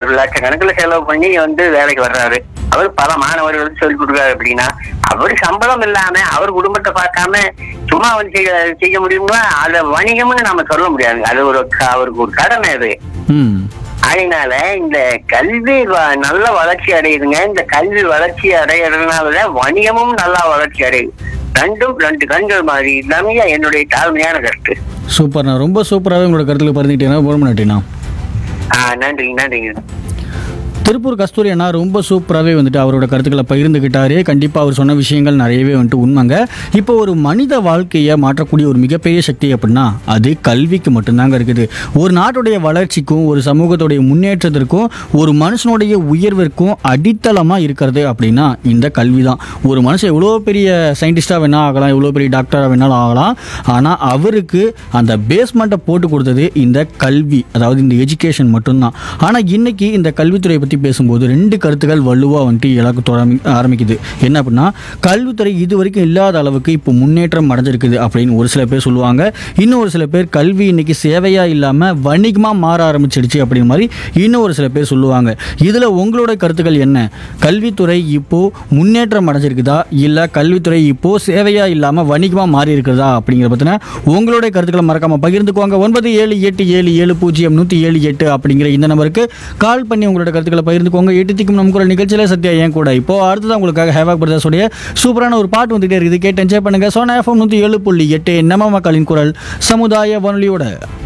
ஒரு லட்சக்கணக்கில் செலவு பண்ணி வந்து வேலைக்கு வர்றாரு அவர் பல மாணவர்களுக்கு சொல்லி கொடுக்குறாரு அப்படின்னா அவர் சம்பளம் இல்லாம அவர் குடும்பத்தை பார்க்காம சும்மா வந்து செய்ய செய்ய முடியுங்களா அத வணிகம்னு நம்ம சொல்ல முடியாது அது ஒரு க- அவருக்கு ஒரு கடமை அது ம் அதனால இந்த கல்வி வ- நல்ல வளர்ச்சி அடையுதுங்க இந்த கல்வி வளர்ச்சி அடையறதுனாலதான் வணிகமும் நல்லா வளர்ச்சி அடையுது ரெண்டும் ரெண்டு கண்கள் மாதிரி எல்லாமே என்னுடைய தாழ்மையான கருத்து சூப்பர்ண்ணா ரொம்ப சூப்பராகவே உங்களோட கருத்தில் பறந்துக்கிட்டீங்கன்னா ரொம்ப நன்றிண்ணா ஆஹ் நன்றிங்க நன்றிங்க திருப்பூர் கஸ்தூரி அண்ணா ரொம்ப சூப்பராகவே வந்துட்டு அவரோட கருத்துக்களை பகிர்ந்துக்கிட்டாரு கண்டிப்பாக அவர் சொன்ன விஷயங்கள் நிறையவே வந்துட்டு உண்மைங்க இப்போ ஒரு மனித வாழ்க்கையை மாற்றக்கூடிய ஒரு மிகப்பெரிய சக்தி அப்படின்னா அது கல்விக்கு மட்டும்தாங்க இருக்குது ஒரு நாட்டுடைய வளர்ச்சிக்கும் ஒரு சமூகத்துடைய முன்னேற்றத்திற்கும் ஒரு மனுஷனுடைய உயர்விற்கும் அடித்தளமாக இருக்கிறது அப்படின்னா இந்த கல்வி தான் ஒரு மனுஷன் எவ்வளோ பெரிய சயின்டிஸ்டாக வேணா ஆகலாம் எவ்வளோ பெரிய டாக்டராக வேணாலும் ஆகலாம் ஆனால் அவருக்கு அந்த பேஸ்மெண்ட்டை போட்டு கொடுத்தது இந்த கல்வி அதாவது இந்த எஜுகேஷன் மட்டும்தான் ஆனால் இன்னைக்கு இந்த கல்வித்துறை பற்றி பேசும்போது ரெண்டு கருத்துக்கள் வலுவாக வந்துட்டு இலக்கு தொடமி ஆரம்பிக்குது என்ன அப்படின்னா கல்வித்துறை இது வரைக்கும் இல்லாத அளவுக்கு இப்போ முன்னேற்றம் அடைஞ்சிருக்குது அப்படின்னு ஒரு சில பேர் சொல்லுவாங்க இன்னும் ஒரு சில பேர் கல்வி இன்னைக்கு சேவையாக இல்லாமல் வணிகமாக மாற ஆரம்பிச்சிடுச்சு அப்படிங்கிற மாதிரி இன்னும் ஒரு சில பேர் சொல்லுவாங்க இதில் உங்களோட கருத்துக்கள் என்ன கல்வித்துறை இப்போ முன்னேற்றம் அடைஞ்சிருக்குதா இல்லை கல்வித்துறை இப்போ சேவையாக இல்லாமல் வணிகமாக மாறி இருக்கிறதா அப்படிங்கிற பற்றின உங்களுடைய கருத்துக்களை மறக்காமல் பகிர்ந்துக்குவாங்க ஒன்பது ஏழு எட்டு ஏழு ஏழு பூஜ்ஜியம் நூற்றி ஏழு எட்டு அப்படிங்கிற இந்த நம்பருக்கு கால் பண்ணி உங்களோட கருத்துக்களை பகிர்ந்துக்கோங்க எட்டு திக்கும் நம்ம குரல் நிகழ்ச்சியில் சத்யா ஏன் கூட இப்போ அடுத்ததான் உங்களுக்காக ஹேவாக் பிரதர்ஸோடைய சூப்பரான ஒரு பாட்டு வந்துட்டே இருக்குது கேட்டு என்ஜாய் பண்ணுங்க சோனா எஃப்எம் நூற்றி ஏழு புள்ளி எட்டு நம்ம மக்களின் குரல் சமுதாய வானொலியோட